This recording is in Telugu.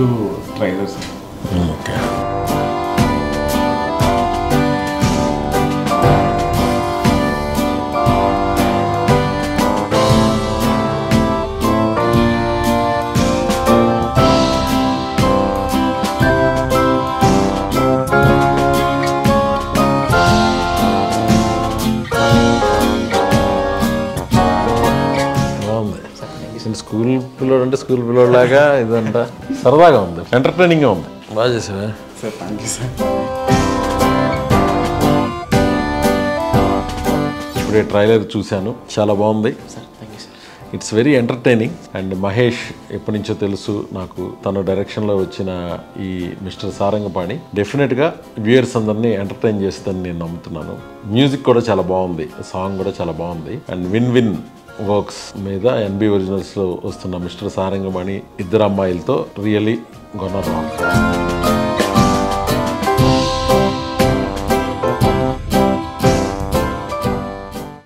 టు ట్రైలర్స్ ఓకే బాగుంది నేను స్కూల్ పిల్లోడు అంటే స్కూల్ పిల్లోడు లాగా ఇదంట సరదాగా ఉంది ఎంటర్టైనింగ్గా ఉంది బాగా చేసావా సార్ థ్యాంక్ యూ సార్ ఇప్పుడే ట్రైలర్ చూశాను చాలా బాగుంది sir thank you sir it's very entertaining and Mahesh ఎప్పటి నుంచో తెలుసు నాకు తన డైరెక్షన్లో వచ్చిన ఈ మిస్టర్ సారంగపాణి డెఫినెట్గా వ్యూయర్స్ అందరినీ ఎంటర్టైన్ చేస్తుందని నేను నమ్ముతున్నాను మ్యూజిక్ కూడా చాలా బాగుంది సాంగ్ కూడా చాలా బాగుంది అండ్ విన్ విన్ వర్క్స్ మీద ఎన్బి ఒరిజినల్స్లో వస్తున్న మిస్టర్ సారంగపాణి ఇద్దరు అమ్మాయిలతో రియలీ గొన్న